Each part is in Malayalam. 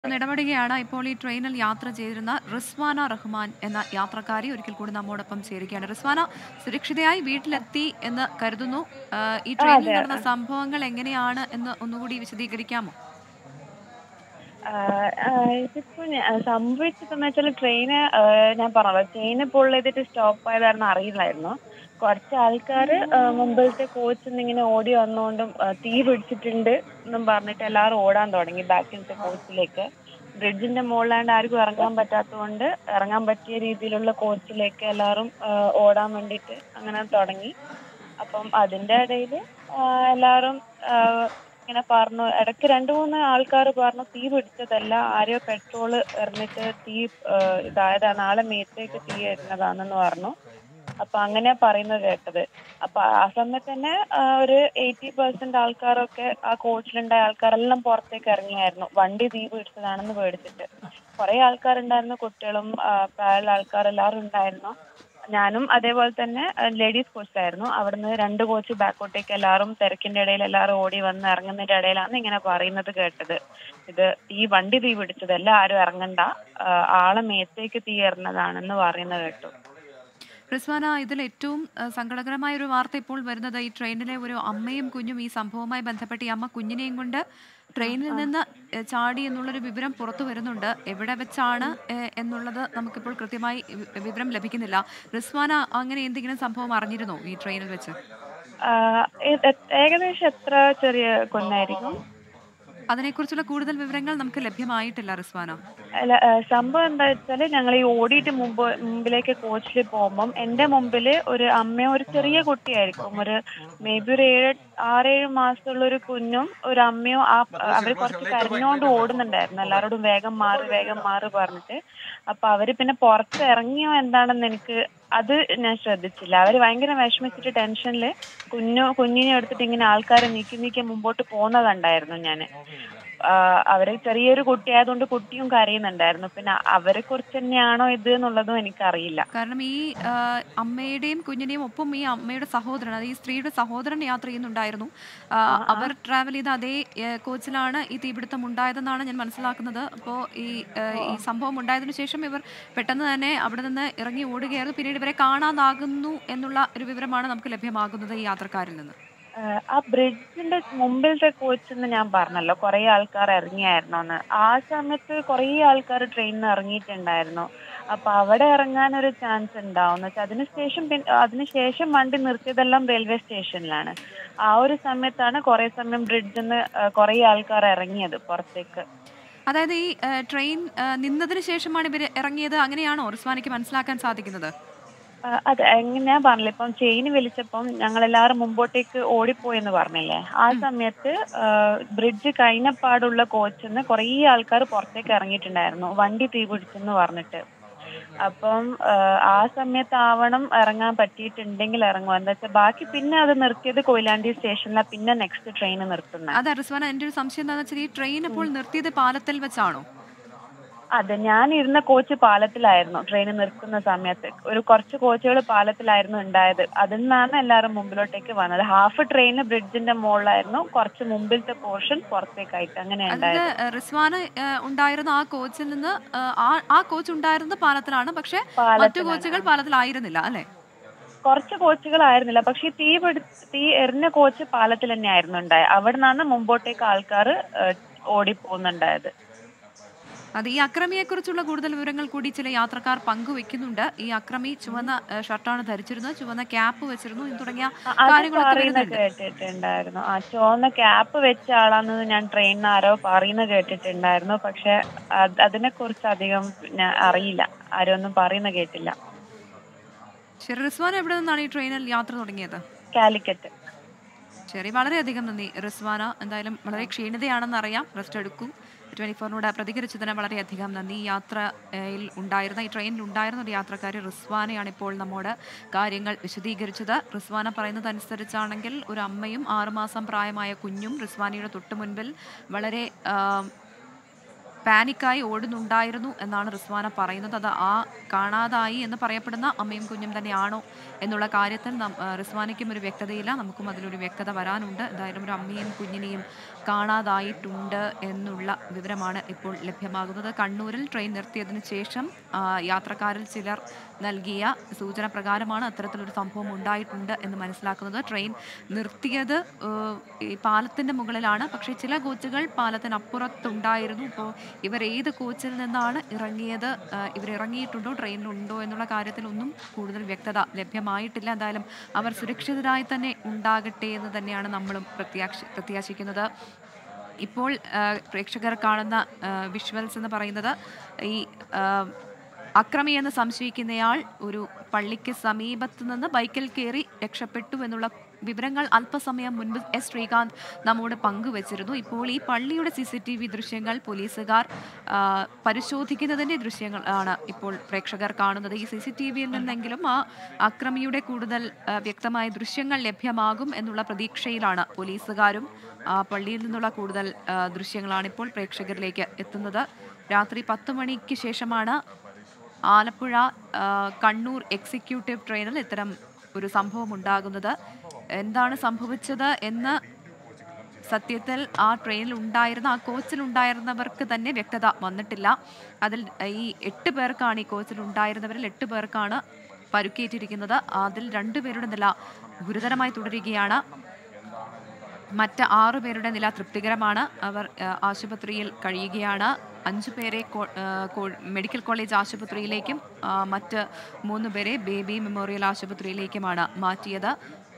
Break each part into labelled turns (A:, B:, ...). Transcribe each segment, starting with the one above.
A: ഒന്ന് ഇടപെടുകയാണ് ഇപ്പോൾ ഈ ട്രെയിനിൽ യാത്ര ചെയ്തിരുന്ന റിസ്വാന റഹ്മാൻ എന്ന യാത്രക്കാരി ഒരിക്കൽ കൂടി നമ്മോടൊപ്പം ചേരുകയാണ് റിസ്വാന സുരക്ഷിതയായി വീട്ടിലെത്തി എന്ന് കരുതുന്നു ആ, ഈ ട്രെയിനിൽ
B: അതെ.
A: നടന്ന സംഭവങ്ങൾ എങ്ങനെയാണ് എന്ന് ഒന്നുകൂടി വിശദീകരിക്കാമോ
B: ആഹ് ആഹ് ഇതിപ്പോ ഞാ- സംഭവിച്ചതെന്ന് വെച്ചാൽ ട്രെയിന് ഞാൻ പറഞ്ഞല്ലോ ട്രെയിന് പുൾ ചെയ്തിട്ട് സ്റ്റോപ്പ് ആയതായിരുന്നു അറിയില്ലായിരുന്നു കുറച്ച് ആൾക്കാർ മുമ്പിലത്തെ കോച്ച് ഇങ്ങനെ ഓടി വന്നുകൊണ്ടും ആഹ് തീ പിടിച്ചിട്ടുണ്ട് എന്നും പറഞ്ഞിട്ട് എല്ലാവരും ഓടാൻ തുടങ്ങി ബാക്കിലത്തെ കോച്ചിലേക്ക് ബ്രിഡ്ജിന്റെ മുകളിലാണ്ട് ആർക്കും ഇറങ്ങാൻ പറ്റാത്തതുകൊണ്ട് ഇറങ്ങാൻ പറ്റിയ രീതിയിലുള്ള കോച്ചിലേക്ക് എല്ലാവരും ആഹ് ഓടാൻ വേണ്ടിയിട്ട് അങ്ങനെ തുടങ്ങി അപ്പം അതിന്റെ ഇടയിൽ എല്ലാവരും ആഹ് ഇങ്ങനെ പറഞ്ഞു ഇടയ്ക്ക് രണ്ട് മൂന്ന് ആൾക്കാർ പറഞ്ഞു തീ പിടിച്ചതല്ല ആരെയോ പെട്രോൾ എറിഞ്ഞിട്ട് തീ ആഹ് ഇതായതാണ് ആളെ മേത്തേക്ക് തീ എറിഞ്ഞതാണെന്ന് പറഞ്ഞു അപ്പൊ അങ്ങനെ പറയുന്നത് കേട്ടത് അപ്പൊ ആ സമയത്ത് തന്നെ ആഹ് ഒരു എയ്റ്റി പെർസെന്റ് ആൾക്കാരൊക്കെ ആ കോച്ചിലുണ്ടായ ആൾക്കാരെല്ലാം പുറത്തേക്ക് ഇറങ്ങിയായിരുന്നു വണ്ടി തീ പിടിച്ചതാണെന്ന് പേടിച്ചിട്ട് കുറെ ആൾക്കാരുണ്ടായിരുന്നു കുട്ടികളും ആഹ് പ്രായമുള്ള ആൾക്കാരെല്ലാവരും ഉണ്ടായിരുന്നു ഞാനും അതേപോലെ തന്നെ ലേഡീസ് കോച്ചിലായിരുന്നു അവിടുന്ന് രണ്ട് കോച്ച് ബാക്കോട്ടേക്ക് എല്ലാവരും തിരക്കിന്റെ ഇടയിൽ എല്ലാവരും ഓടി വന്ന് ഇറങ്ങുന്നതിന്റെ ഇടയിലാണ് ഇങ്ങനെ പറയുന്നത് കേട്ടത് ഇത് ഈ വണ്ടി തീ പിടിച്ചതല്ല ആരും ഇറങ്ങണ്ട ആഹ് ആളെ മേത്തേക്ക് തീ എറിഞ്ഞതാണെന്ന് പറയുന്നത് കേട്ടു
A: റിസ്വാന ഇതിൽ ഏറ്റവും ആ, സങ്കടകരമായ ഒരു വാർത്ത ഇപ്പോൾ വരുന്നത് ഈ ട്രെയിനിലെ ഒരു അമ്മയും കുഞ്ഞും ഈ സംഭവവുമായി ബന്ധപ്പെട്ട് ഈ അമ്മ കുഞ്ഞിനെയും കൊണ്ട് ട്രെയിനിൽ നിന്ന് ഏ, ചാടി എന്നുള്ളൊരു വിവരം പുറത്തു വരുന്നുണ്ട് എവിടെ വെച്ചാണ് ഏ, എന്നുള്ളത് നമുക്കിപ്പോൾ കൃത്യമായി വി- വിവരം ലഭിക്കുന്നില്ല റിസ്വാന അങ്ങനെ എന്തെങ്കിലും സംഭവം അറിഞ്ഞിരുന്നോ ഈ ട്രെയിനിൽ വെച്ച്
B: ആഹ് ഏ- എ- ഏകദേശം എത്ര ചെറിയ കുഞ്ഞായിരിക്കും
A: അതിനെക്കുറിച്ചുള്ള കൂടുതൽ വിവരങ്ങൾ നമുക്ക് ലഭ്യമായിട്ടില്ല റിസ്വാന
B: അല്ല ആ, സംഭവം എന്താ വെച്ചാല് ഞങ്ങൾ ഈ ഓടിയിട്ട് മുമ്പ് മുമ്പിലേക്ക് കോച്ചിൽ പോകുമ്പം എന്റെ മുമ്പില് ഒരു അമ്മയും ഒരു ചെറിയ കുട്ടിയായിരിക്കും ഒരു മേ ബി ഒരു ഏഴ് ആറേഴ് മാസമുള്ള ഒരു കുഞ്ഞും ഒരു അമ്മയും ആ അവര് കുറച്ച് കരഞ്ഞോണ്ട് ഓടുന്നുണ്ടായിരുന്നു എല്ലാവരോടും വേഗം മാറി വേഗം മാറി പറഞ്ഞിട്ട് അപ്പൊ അവര് പിന്നെ പുറത്ത് ഇറങ്ങിയോ എന്താണെന്ന് എനിക്ക് അത് ഞാൻ ശ്രദ്ധിച്ചില്ല അവര് ഭയങ്കര വിഷമിച്ചിട്ട് ടെൻഷനിൽ കുഞ്ഞു കുഞ്ഞിനെ എടുത്തിട്ട് ഇങ്ങനെ ആൾക്കാരെ നീക്കി നീക്കി മുമ്പോട്ട് പോകുന്നത് കണ്ടായിരുന്നു ഞാൻ അവര് ചെറിയൊരു കുട്ടിയായതുകൊണ്ട് കുട്ടിയും കരയുന്നുണ്ടായിരുന്നു പിന്നെ അവരെ കുറിച്ച് തന്നെയാണോ ഇത് എന്നുള്ളതും എനിക്കറിയില്ല
A: കാരണം ഈ ആ, അമ്മയുടെയും കുഞ്ഞിന്റെയും ഒപ്പം ഈ അമ്മയുടെ സഹോദരൻ അത് ഈ സ്ത്രീയുടെ സഹോദരൻ യാത്ര ചെയ്യുന്നുണ്ടായിരുന്നു ആ, അവർ ട്രാവൽ ചെയ്ത അതേ ഏ, കോച്ചിലാണ് ഈ തീപിടുത്തം ഉണ്ടായതെന്നാണ് ഞാൻ മനസ്സിലാക്കുന്നത് അപ്പോൾ ഈ ഏ, ഈ സംഭവം ഉണ്ടായതിനു ശേഷം ഇവർ പെട്ടെന്ന് തന്നെ അവിടെ നിന്ന് ഇറങ്ങി ഓടുകയായിരുന്നു പിന്നീട് ഇവരെ കാണാതാകുന്നു എന്നുള്ള ഒരു വിവരമാണ് നമുക്ക് ലഭ്യമാകുന്നത് ഈ യാത്രക്കാരിൽ നിന്ന്
B: ആഹ് ആ ബ്രിഡ്ജിന്റെ മുമ്പിലത്തെ കോച്ച് എന്ന് ഞാൻ പറഞ്ഞല്ലോ കുറെ ആൾക്കാർ ഇറങ്ങിയായിരുന്നു എന്ന് ആ സമയത്ത് കുറെ ആൾക്കാർ ട്രെയിനിൽ നിന്ന് ഇറങ്ങിയിട്ടുണ്ടായിരുന്നു അപ്പൊ അവിടെ ഇറങ്ങാൻ ഒരു ചാൻസ് ഉണ്ടാവും എന്ന് വെച്ചാൽ അതിനുശേഷം പിന്നെ അതിനുശേഷം വണ്ടി നിർത്തിയതെല്ലാം റെയിൽവേ സ്റ്റേഷനിലാണ് ആ ഒരു സമയത്താണ് കുറെ സമയം ബ്രിഡ്ജിൽ നിന്ന് കുറെ ആൾക്കാർ ഇറങ്ങിയത് പുറത്തേക്ക്
A: അതായത് ഈ ഏ, ട്രെയിൻ ഏ, നിന്നതിന് ശേഷമാണ് ഇവർ ഇറങ്ങിയത് അങ്ങനെയാണോ റിസ്വാനിക്ക് മനസ്സിലാക്കാൻ സാധിക്കുന്നത്
B: ആ, അതെ എങ്ങനെ ഞാൻ പറഞ്ഞില്ലേ ഇപ്പം ചെയിൻ വലിച്ചപ്പം ഞങ്ങൾ എല്ലാവരും മുമ്പോട്ടേക്ക് ഓടിപ്പോയെന്ന് പറഞ്ഞില്ലേ ആ സമയത്ത് ബ്രിഡ്ജ് കഴിഞ്ഞപാടുള്ള കോച്ചിന്ന് കുറേ ആൾക്കാർ പുറത്തേക്ക് ഇറങ്ങിയിട്ടുണ്ടായിരുന്നു വണ്ടി തീ പിടിച്ചെന്ന് പറഞ്ഞിട്ട് അപ്പം ആ, ആ സമയത്ത് ആവണം ഇറങ്ങാൻ പറ്റിയിട്ടുണ്ടെങ്കിൽ ഇറങ്ങും എന്താ വെച്ചാൽ ബാക്കി പിന്നെ അത് നിർത്തിയത് കൊയിലാണ്ടി സ്റ്റേഷനിലാണ് പിന്നെ നെക്സ്റ്റ് ട്രെയിൻ നിർത്തുന്നത്
A: അതെ റിസ്വാന എൻ്റെ ഒരു സംശയം എന്താണെന്ന് വെച്ചാൽ ഈ ട്രെയിൻ ഇപ്പോൾ നിർത്തിയത് പാലത്തിൽ വെച്ചാണോ
B: അതെ ഞാൻ ഇരുന്ന കോച്ച് പാലത്തിലായിരുന്നു ട്രെയിൻ നിർത്തുന്ന സമയത്ത് ഒരു കുറച്ച് കോച്ചുകൾ പാലത്തിലായിരുന്നു ഉണ്ടായത് അതിൽ നിന്നാണ് എല്ലാവരും മുമ്പിലോട്ടേക്ക് വന്നത് ഹാഫ് ട്രെയിൻ ബ്രിഡ്ജിന്റെ മുകളിലായിരുന്നു കുറച്ച് മുമ്പിലത്തെ പോർഷൻ പുറത്തേക്കായിട്ട് അങ്ങനെ
A: അതായത്
B: ഉണ്ടായത്
A: ഏഹ്, റിസ്വാന ഏഹ്, ഉണ്ടായിരുന്ന ആ കോച്ചിൽ നിന്ന് ഏഹ്, ആ ആ കോച്ച് ഉണ്ടായിരുന്നത് പാലത്തിലാണ് പക്ഷെ മറ്റു
B: പാലത്തിലാണ്.
A: കോച്ചുകൾ പാലത്തിലായിരുന്നില്ല അല്ലെ
B: കുറച്ച് കോച്ചുകളായിരുന്നില്ല പക്ഷെ ഈ തീ പിടി തീ എറിഞ്ഞ കോച്ച് പാലത്തിൽ തന്നെയായിരുന്നു ഉണ്ടായത് അവിടെ നിന്നാണ് മുമ്പോട്ടേക്ക് ആൾക്കാർ ഓടി പോകുന്നുണ്ടായത്
A: അത് ഈ അക്രമിയെ കുറിച്ചുള്ള കൂടുതൽ വിവരങ്ങൾ കൂടി ചില യാത്രക്കാർ പങ്കുവെക്കുന്നുണ്ട് ഈ അക്രമി ചുവന്ന ഏഹ്, ഷർട്ടാണ് ധരിച്ചിരുന്നത് ചുവന്ന ക്യാപ്പ് വെച്ചിരുന്നു എന്ന് തുടങ്ങിയ
B: ആ, അത്
A: കാര്യങ്ങളൊക്കെ
B: പറയുന്ന
A: വരുന്നുണ്ട്
B: കേട്ടിട്ടുണ്ടായിരുന്നു ആ ചുവന്ന ക്യാപ്പ് വെച്ച ആളാണെന്ന് ഞാൻ ട്രെയിനിൽ ആരോ പറയുന്ന കേട്ടിട്ടുണ്ടായിരുന്നു പക്ഷെ അതിനെ കുറിച്ച് അധികം ഞാൻ അറിയില്ല ആരും ഒന്നും പറയുന്ന കേട്ടില്ല
A: ശരി റിസ്വാന എവിടെ നിന്നാണ് ഈ ട്രെയിനിൽ യാത്ര തുടങ്ങിയത്
B: കാലിക്കറ്റ്
A: ശരി വളരെയധികം നന്ദി റിസ്വാന എന്തായാലും വളരെ ക്ഷീണിതയാണെന്ന് അറിയാം റെസ്റ്റ് എടുക്കൂ ട്വന്റി ഫോറിനോട് പ്രതികരിച്ചതിന് വളരെയധികം നന്ദി ഈ യാത്രയിൽ ഉണ്ടായിരുന്ന ഈ ട്രെയിനിൽ ഉണ്ടായിരുന്ന ഒരു യാത്രക്കാരി റിസ്വാനയാണ് ഇപ്പോൾ നമ്മോട് കാര്യങ്ങൾ വിശദീകരിച്ചത് റിസ്വാന പറയുന്നത് അനുസരിച്ചാണെങ്കിൽ ഒരു അമ്മയും ആറുമാസം പ്രായമായ കുഞ്ഞും റിസ്വാനയുടെ തൊട്ടു മുൻപിൽ വളരെ ആം, പാനിക്കായി ഓടുന്നുണ്ടായിരുന്നു എന്നാണ് റിസ്വാന പറയുന്നത് അത് ആ കാണാതായി എന്ന് പറയപ്പെടുന്ന അമ്മയും കുഞ്ഞും തന്നെയാണോ എന്നുള്ള കാര്യത്തിൽ നം- ആ, റിസ്വാനയ്ക്കും ഒരു വ്യക്തതയില്ല നമുക്കും അതിലൊരു വ്യക്തത വരാനുണ്ട് എന്തായാലും ഒരു അമ്മയും കുഞ്ഞിനെയും കാണാതായിട്ടുണ്ട് എന്നുള്ള വിവരമാണ് ഇപ്പോൾ ലഭ്യമാകുന്നത് കണ്ണൂരിൽ ട്രെയിൻ നിർത്തിയതിനു ശേഷം ആ, യാത്രക്കാരിൽ ചിലർ നൽകിയ സൂചന പ്രകാരമാണ് അത്തരത്തിലൊരു സംഭവം ഉണ്ടായിട്ടുണ്ട് എന്ന് മനസ്സിലാക്കുന്നത് ട്രെയിൻ നിർത്തിയത് ഏഹ്, ഈ പാലത്തിന്റെ മുകളിലാണ് പക്ഷേ ചില കോച്ചുകൾ പാലത്തിനപ്പുറത്തുണ്ടായിരുന്നു ഇപ്പോൾ ഇവർ ഏത് കോച്ചിൽ നിന്നാണ് ഇറങ്ങിയത് ഏഹ്, ഇവർ ഇറങ്ങിയിട്ടുണ്ടോ ട്രെയിനിലുണ്ടോ എന്നുള്ള കാര്യത്തിൽ ഒന്നും കൂടുതൽ വ്യക്തത ലഭ്യമായിട്ടില്ല എന്തായാലും അവർ സുരക്ഷിതരായി തന്നെ ഉണ്ടാകട്ടെ എന്ന് തന്നെയാണ് നമ്മളും പ്രത്യാശ പ്രത്യാശിക്കുന്നത് ഇപ്പോൾ ആ, പ്രേക്ഷകർ കാണുന്ന വിഷ്വൽസ് എന്ന് പറയുന്നത് ഈ ആ, അക്രമി എന്ന് സംശയിക്കുന്നയാൾ ഒരു പള്ളിക്ക് സമീപത്ത് നിന്ന് ബൈക്കിൽ കയറി രക്ഷപ്പെട്ടു എന്നുള്ള വിവരങ്ങൾ അല്പസമയം മുൻപ് എസ് ശ്രീകാന്ത് നമ്മോട് പങ്കുവച്ചിരുന്നു ഇപ്പോൾ ഈ പള്ളിയുടെ സി സി ടി വി ദൃശ്യങ്ങൾ പോലീസുകാർ ആ, പരിശോധിക്കുന്നതിന്റെ ദൃശ്യങ്ങൾ ആണ് ഇപ്പോൾ പ്രേക്ഷകർ കാണുന്നത് ഈ സി സി ടി വിയിൽ നിന്നെങ്കിലും ആ അക്രമിയുടെ കൂടുതൽ ആ, വ്യക്തമായ ദൃശ്യങ്ങൾ ലഭ്യമാകും എന്നുള്ള പ്രതീക്ഷയിലാണ് പോലീസുകാരും ആ പള്ളിയിൽ നിന്നുള്ള കൂടുതൽ ആ, ദൃശ്യങ്ങളാണ് ഇപ്പോൾ പ്രേക്ഷകരിലേക്ക് എത്തുന്നത് രാത്രി പത്ത് മണിക്ക് ശേഷമാണ് ആലപ്പുഴ ആ, കണ്ണൂർ എക്സിക്യൂട്ടീവ് ട്രെയിനിൽ ഇത്തരം ഒരു സംഭവം ഉണ്ടാകുന്നത് എന്താണ് സംഭവിച്ചത് എന്ന് സത്യത്തിൽ ആ ട്രെയിനിൽ ഉണ്ടായിരുന്ന ആ കോച്ചിൽ ഉണ്ടായിരുന്നവർക്ക് തന്നെ വ്യക്തത വന്നിട്ടില്ല അതിൽ ഈ എട്ട് പേർക്കാണ് ഈ കോച്ചിൽ ഉണ്ടായിരുന്നവരിൽ എട്ട് പേർക്കാണ് പരുക്കേറ്റിരിക്കുന്നത് അതിൽ രണ്ടുപേരുടെ നില ഗുരുതരമായി തുടരുകയാണ് മറ്റ് ആറു പേരുടെ നില തൃപ്തികരമാണ് അവർ ആ, ആശുപത്രിയിൽ കഴിയുകയാണ് അഞ്ചു പേരെ കോ- ആ, കോ- മെഡിക്കൽ കോളേജ് ആശുപത്രിയിലേക്കും ആ, മറ്റ് മൂന്ന് പേരെ ബേബി മെമ്മോറിയൽ ആശുപത്രിയിലേക്കുമാണ് മാറ്റിയത്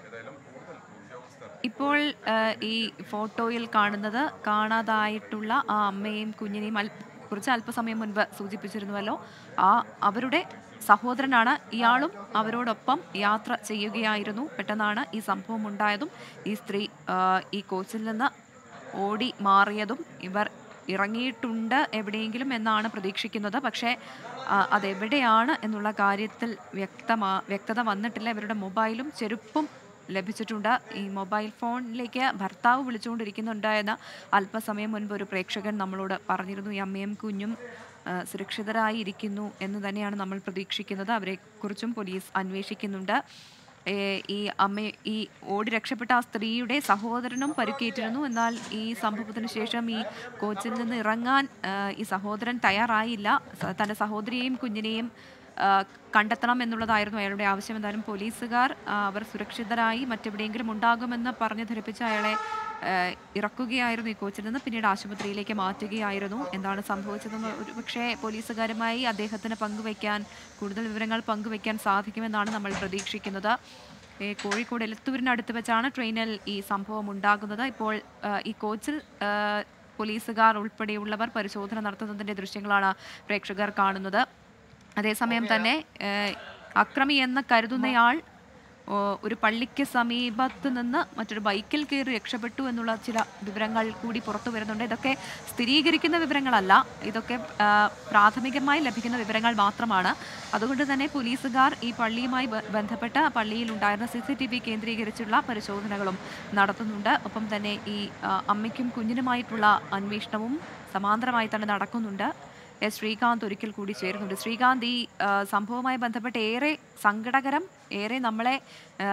A: ഇപ്പോൾ ആ, ഈ ഫോട്ടോയിൽ കാണുന്നത് കാണാതായിട്ടുള്ള ആ അമ്മയും കുഞ്ഞിനെയും അൽ കുറിച്ച് അല്പസമയം മുൻപ് സൂചിപ്പിച്ചിരുന്നുവല്ലോ ആ അവരുടെ സഹോദരനാണ് ഇയാളും അവരോടൊപ്പം യാത്ര ചെയ്യുകയായിരുന്നു പെട്ടെന്നാണ് ഈ സംഭവം ഉണ്ടായതും ഈ സ്ത്രീ ആ, ഈ കോച്ചിൽ നിന്ന് ഓടി മാറിയതും ഇവർ ഇറങ്ങിയിട്ടുണ്ട് എവിടെയെങ്കിലും എന്നാണ് പ്രതീക്ഷിക്കുന്നത് പക്ഷേ ആ, അതെവിടെയാണ് എന്നുള്ള കാര്യത്തിൽ വ്യക്തമാ വ്യക്തത വന്നിട്ടില്ല ഇവരുടെ മൊബൈലും ചെരുപ്പും ലഭിച്ചിട്ടുണ്ട് ഈ മൊബൈൽ ഫോണിലേക്ക് ഭർത്താവ് വിളിച്ചുകൊണ്ടിരിക്കുന്നുണ്ട് എന്ന് അല്പസമയം മുൻപ് ഒരു പ്രേക്ഷകൻ നമ്മളോട് പറഞ്ഞിരുന്നു ഈ അമ്മയും കുഞ്ഞും ആ, സുരക്ഷിതരായി ഇരിക്കുന്നു എന്ന് തന്നെയാണ് നമ്മൾ പ്രതീക്ഷിക്കുന്നത് അവരെക്കുറിച്ചും പോലീസ് അന്വേഷിക്കുന്നുണ്ട് ഏ, ഈ അമ്മ ഈ ഓടി രക്ഷപ്പെട്ട ആ സ്ത്രീയുടെ സഹോദരനും പരുക്കേറ്റിരുന്നു എന്നാൽ ഈ സംഭവത്തിന് ശേഷം ഈ കോച്ചിൽ നിന്ന് ഇറങ്ങാൻ ആ, ഈ സഹോദരൻ തയ്യാറായില്ല സ- തൻ്റെ സഹോദരിയെയും കുഞ്ഞിനെയും ആ, കണ്ടെത്തണം എന്നുള്ളതായിരുന്നു അയാളുടെ ആവശ്യം എന്തായാലും പോലീസുകാർ ആ, അവർ സുരക്ഷിതരായി മറ്റെവിടെയെങ്കിലും ഉണ്ടാകുമെന്ന് പറഞ്ഞ് ധരിപ്പിച്ച അയാളെ ആ, ഇറക്കുകയായിരുന്നു ഈ കോച്ചിൽ നിന്ന് പിന്നീട് ആശുപത്രിയിലേക്ക് മാറ്റുകയായിരുന്നു എന്താണ് സംഭവിച്ചതെന്ന് ഒരു പക്ഷേ പോലീസുകാരുമായി അദ്ദേഹത്തിന് പങ്കുവയ്ക്കാൻ കൂടുതൽ വിവരങ്ങൾ പങ്കുവയ്ക്കാൻ സാധിക്കുമെന്നാണ് നമ്മൾ പ്രതീക്ഷിക്കുന്നത് ഏ, കോഴിക്കോട് എലത്തൂരിനടുത്ത് വെച്ചാണ് ട്രെയിനിൽ ഈ സംഭവം ഉണ്ടാകുന്നത് ഇപ്പോൾ ആ, ഈ കോച്ചിൽ ആ, പോലീസുകാർ ഉൾപ്പെടെയുള്ളവർ പരിശോധന നടത്തുന്നതിന്റെ ദൃശ്യങ്ങളാണ് പ്രേക്ഷകർ കാണുന്നത് അതേസമയം തന്നെ ഏഹ്, അക്രമി എന്ന് കരുതുന്നയാൾ ഓ, ഒരു പള്ളിക്ക് സമീപത്ത് നിന്ന് മറ്റൊരു ബൈക്കിൽ കയറി രക്ഷപ്പെട്ടു എന്നുള്ള ചില വിവരങ്ങൾ കൂടി പുറത്തു വരുന്നുണ്ട് ഇതൊക്കെ സ്ഥിരീകരിക്കുന്ന വിവരങ്ങളല്ല ഇതൊക്കെ ആ, പ്രാഥമികമായി ലഭിക്കുന്ന വിവരങ്ങൾ മാത്രമാണ് അതുകൊണ്ട് തന്നെ പോലീസുകാർ ഈ പള്ളിയുമായി ബ- ബന്ധപ്പെട്ട് ആ പള്ളിയിൽ ഉണ്ടായിരുന്ന സി സി ടി വി കേന്ദ്രീകരിച്ചുള്ള പരിശോധനകളും നടത്തുന്നുണ്ട് ഒപ്പം തന്നെ ഈ ആ, അമ്മയ്ക്കും കുഞ്ഞിനുമായിട്ടുള്ള അന്വേഷണവും സമാന്തരമായി തന്നെ നടക്കുന്നുണ്ട് എസ് ശ്രീകാന്ത് ഒരിക്കൽ കൂടി ചേരുന്നുണ്ട് ശ്രീകാന്ത് ഈ ആ, സംഭവവുമായി ബന്ധപ്പെട്ട് ഏറെ സങ്കടകരം ഏറെ നമ്മളെ ആ,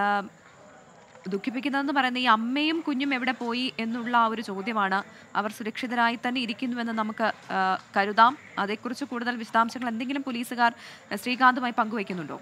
A: ദുഃഖിപ്പിക്കുന്നതെന്ന് പറയുന്ന ഈ അമ്മയും കുഞ്ഞും എവിടെ പോയി എന്നുള്ള ആ ഒരു ചോദ്യമാണ് അവർ സുരക്ഷിതരായി തന്നെ ഇരിക്കുന്നുവെന്ന് നമുക്ക് ആ, കരുതാം അതേക്കുറിച്ച് കൂടുതൽ വിശദാംശങ്ങൾ എന്തെങ്കിലും പോലീസുകാർ ആ, ശ്രീകാന്തുമായി പങ്കുവയ്ക്കുന്നുണ്ടോ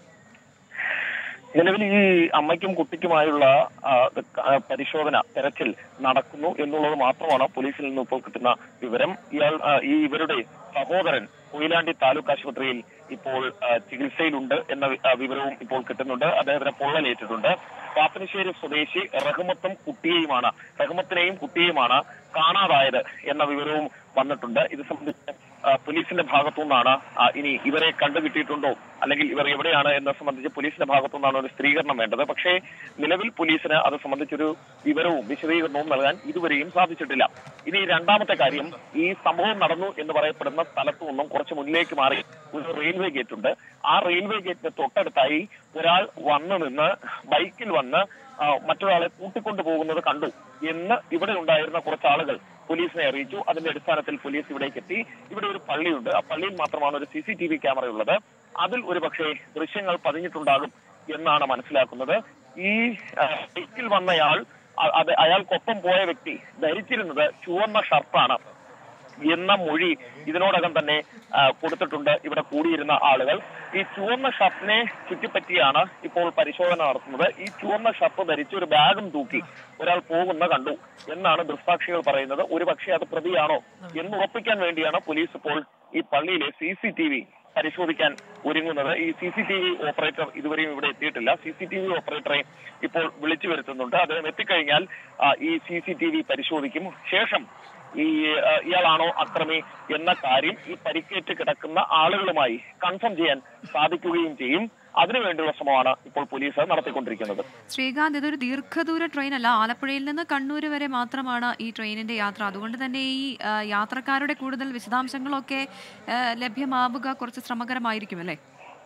C: നിലവിൽ ഈ അമ്മയ്ക്കും കുട്ടിക്കുമായുള്ള ആ, ആ, പരിശോധന തെരച്ചിൽ നടക്കുന്നു എന്നുള്ളത് മാത്രമാണ് പോലീസിൽ നിന്ന് ഇപ്പോൾ കിട്ടുന്ന വിവരം ഇയാൾ ആ, ഈ ഇവരുടെ സഹോദരൻ കൊയിലാണ്ടി താലൂക്ക് ആശുപത്രിയിൽ ഇപ്പോൾ ആ, ചികിത്സയിലുണ്ട് എന്ന വി- ആ, വിവരവും ഇപ്പോൾ കിട്ടുന്നുണ്ട് അദ്ദേഹത്തിന് പൊള്ളലേറ്റിട്ടുണ്ട് പാപ്പനശ്ശേരി സ്വദേശി റഹ്മത്തും കുട്ടിയെയുമാണ് റഹ്മത്തിനെയും കുട്ടിയെയുമാണ് കാണാതായത് എന്ന വിവരവും വന്നിട്ടുണ്ട് ഇത് സംബന്ധിച്ച് ആ, പോലീസിന്റെ ഭാഗത്തു നിന്നാണ് ആ, ഇനി ഇവരെ കണ്ടുകിട്ടിയിട്ടുണ്ടോ അല്ലെങ്കിൽ ഇവർ എവിടെയാണ് എന്നത് സംബന്ധിച്ച് പോലീസിന്റെ ഭാഗത്തു നിന്നാണ് ഒരു സ്ഥിരീകരണം വേണ്ടത് പക്ഷേ നിലവിൽ പോലീസിന് അത് സംബന്ധിച്ചൊരു വിവരവും വിശദീകരണവും നൽകാൻ ഇതുവരെയും സാധിച്ചിട്ടില്ല ഇനി രണ്ടാമത്തെ കാര്യം ഈ സംഭവം നടന്നു എന്ന് പറയപ്പെടുന്ന സ്ഥലത്തു നിന്നും കുറച്ച് മുന്നിലേക്ക് മാറി ഒരു റെയിൽവേ ഗേറ്റ് ഉണ്ട് ആ റെയിൽവേ ഗേറ്റിന് തൊട്ടടുത്തായി ഒരാൾ വന്നു നിന്ന് ബൈക്കിൽ വന്ന് ആ, മറ്റൊരാളെ കൂട്ടിക്കൊണ്ടു പോകുന്നത് കണ്ടു എന്ന് ഇവിടെ ഉണ്ടായിരുന്ന കുറച്ച് ആളുകൾ പോലീസിനെ അറിയിച്ചു അതിന്റെ അടിസ്ഥാനത്തിൽ പോലീസ് ഇവിടേക്ക് എത്തി ഇവിടെ ഒരു പള്ളിയുണ്ട് ആ പള്ളിയിൽ മാത്രമാണ് ഒരു C C T V camera ഉള്ളത് അതിൽ ഒരു പക്ഷേ ദൃശ്യങ്ങൾ പതിഞ്ഞിട്ടുണ്ടാകും എന്നാണ് മനസ്സിലാക്കുന്നത് ഈ ആ, ബൈക്കിൽ വന്നയാൾ അ- അത് അയാൾക്കൊപ്പം പോയ വ്യക്തി ധരിച്ചിരുന്നത് ചുവന്ന ഷർട്ടാണ് എന്ന മൊഴി ഇതിനോടകം തന്നെ ആ, കൊടുത്തിട്ടുണ്ട് ഇവിടെ കൂടിയിരുന്ന ആളുകൾ ഈ ചുവന്ന ഷർട്ടിനെ ചുറ്റിപ്പറ്റിയാണ് ഇപ്പോൾ പരിശോധന നടത്തുന്നത് ഈ ചുവന്ന ഷർട്ട് ധരിച്ച് ഒരു ബാഗും തൂക്കി ഒരാൾ പോകുന്ന കണ്ടു എന്നാണ് ദൃക്സാക്ഷികൾ പറയുന്നത് ഒരു പക്ഷേ അത് പ്രതിയാണോ എന്ന് ഉറപ്പിക്കാൻ വേണ്ടിയാണ് പോലീസ് ഇപ്പോൾ ഈ പള്ളിയിലെ സി സി ടി വി പരിശോധിക്കാൻ ഒരുങ്ങുന്നത് ഈ C C T V operator ഇതുവരെയും ഇവിടെ എത്തിയിട്ടില്ല സി സി ടി വി ഓപ്പറേറ്ററെ ഇപ്പോൾ വിളിച്ചു വരുത്തുന്നുണ്ട് അദ്ദേഹം എത്തിക്കഴിഞ്ഞാൽ ആ, ഈ സി സി ടി വി പരിശോധിക്കും ശേഷം ഈ ആ, ഇയാളാണോ അക്രമി എന്ന കാര്യം ഈ പരിക്കേറ്റ് കിടക്കുന്ന ആളുകളുമായി കൺഫേം ചെയ്യാൻ സാധിക്കുകയും ചെയ്യും അതിനുവേണ്ടിയുള്ള ശ്രമമാണ് ഇപ്പോൾ പോലീസ് നടത്തിക്കൊണ്ടിരിക്കുന്നത്
A: ശ്രീകാന്ത് ഇതൊരു ദീർഘദൂര ട്രെയിൻ അല്ല ആലപ്പുഴയിൽ നിന്ന് കണ്ണൂർ വരെ മാത്രമാണ് ഈ ട്രെയിനിന്റെ യാത്ര അതുകൊണ്ട് തന്നെ ഈ ആ, യാത്രക്കാരുടെ കൂടുതൽ വിശദാംശങ്ങളൊക്കെ ആ, ലഭ്യമാവുക കുറച്ച് ശ്രമകരമായിരിക്കും അല്ലേ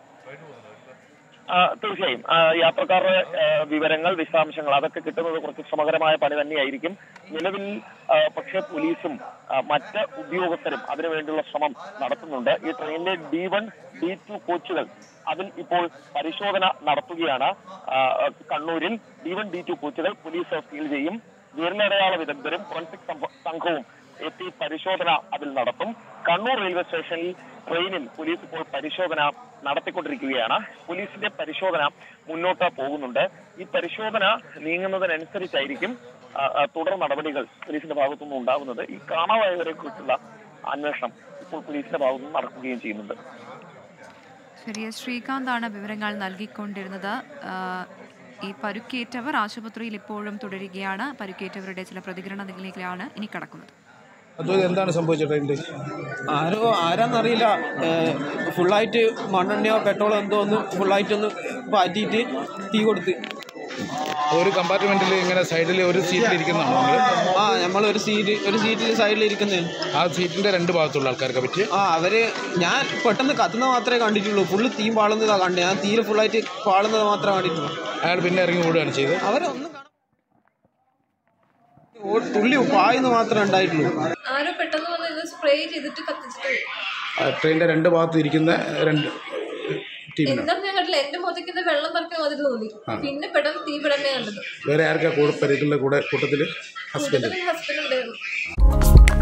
C: ആ, തീർച്ചയായും ആ, യാത്രക്കാരുടെ ആ, വിവരങ്ങൾ വിശദാംശങ്ങൾ അതൊക്കെ കിട്ടുന്നത് കുറച്ച് ശ്രമകരമായ പണി തന്നെയായിരിക്കും നിലവിൽ ആ, പക്ഷേ പോലീസും ആ, മറ്റ് ഉദ്യോഗസ്ഥരും അതിനുവേണ്ടിയുള്ള ശ്രമം നടത്തുന്നുണ്ട് ഈ ട്രെയിനിലെ ഡി വൺ ഡി ടു കോച്ചുകൾ അതിൽ ഇപ്പോൾ പരിശോധന നടത്തുകയാണ് ആ, കണ്ണൂരിൽ ഡി വൺ ഡി ടു കോച്ചുകൾ പോലീസ് സീൽ ചെയ്യും വിരലടയാള വിദഗ്ധരും ഫോറൻസിക് സംഭ- സംഘവും എത്തി പരിശോധന അതിൽ നടത്തും കണ്ണൂർ റെയിൽവേ സ്റ്റേഷനിൽ ട്രെയിനിൽ പോലീസ് ഇപ്പോൾ പരിശോധന നടത്തിക്കൊണ്ടിരിക്കുകയാണ് പോലീസിന്റെ പരിശോധന മുന്നോട്ട് പോകുന്നുണ്ട് ഈ പരിശോധന നീങ്ങുന്നതിനനുസരിച്ചായിരിക്കും ആ, ആ, തുടർ നടപടികൾ പോലീസിന്റെ ഭാഗത്തുനിന്ന് ഉണ്ടാകുന്നത് ഈ കാണാതായവരെ കുറിച്ചുള്ള അന്വേഷണം ഇപ്പോൾ പോലീസിന്റെ ഭാഗത്തുനിന്ന് നടക്കുകയും ചെയ്യുന്നുണ്ട്
A: ശരി എസ് ശ്രീകാന്താണ് വിവരങ്ങൾ നൽകിക്കൊണ്ടിരുന്നത് ആ, ഈ പരുക്കേറ്റവർ ആശുപത്രിയിൽ ഇപ്പോഴും തുടരുകയാണ് പരുക്കേറ്റവരുടെ ചില പ്രതികരണങ്ങളിലേക്കാണ് ഇനി കടക്കുന്നത്
D: അത് എന്താണ് സംഭവിച്ചത് ട്രെയിനിൽ
E: ആരോ ആരാന്നറിയില്ല ഏഹ് ഫുള്ളായിട്ട് മണ്ണെണ്ണയോ പെട്രോളോ എന്തോ ഒന്ന് ഫുള്ളായിട്ട് ഒന്ന് പാറ്റിയിട്ട് തീ കൊടുത്ത്
D: ഒരു കമ്പാർട്ട്മെന്റിൽ ഇങ്ങനെ സൈഡിൽ ഒരു സീറ്റിൽ ഇരിക്കുന്നതാണോ നിങ്ങൾ
E: ആ നമ്മൾ ഒരു സീറ്റ് ഒരു സീറ്റിൽ സൈഡിൽ ഇരിക്കുന്നത്
D: ആ സീറ്റിന്റെ രണ്ട് ഭാഗത്തുള്ള ആൾക്കാർക്ക് പറ്റി
E: ആ അവര് ഞാൻ പെട്ടെന്ന് കത്തുന്ന മാത്രമേ കണ്ടിട്ടുള്ളൂ ഫുള്ള് തീ പാളുന്നതാ കണ്ടത് ഞാൻ തീരെ ഫുള്ളായിട്ട് പാളുന്നത് മാത്രമേ കണ്ടിട്ടുള്ളൂ
D: അയാൾ പിന്നെ ഇറങ്ങി ഓടുകയാണ് ചെയ്തത്
E: അവരൊന്നും കാണാൻ ഓ- തുള്ളി പായെന്ന് മാത്രമേ ഉണ്ടായിട്ടുള്ളൂ
F: ആരോ പെട്ടെന്ന് വന്ന് ഇത് സ്പ്രേ ചെയ്തിട്ട് കത്തിച്ചിട്ട് പോയി.
D: ആ ട്രെയിനിന്റെ രണ്ട് ഭാഗത്ത് ഇരിക്കുന്ന രണ്ട് ടീമിനാണ്
F: എന്താണെന്ന് ഞാൻ കണ്ടില്ല എന്റെ മുഖത്തേക്ക് ഇത് വെള്ളം തറക്കാൻ വന്നിട്ട് തോന്നി പിന്നെ പെട്ടെന്ന് തീ പെടന്നെ കണ്ടത്
D: വേറെ ആർക്കാ കൂടെ പരിക്കുള്ള കൂടെ കൂട്ടത്തിൽ ഹസ്ബൻഡ്
F: ഹസ്ബൻഡ് ഉണ്ടായിരുന്നു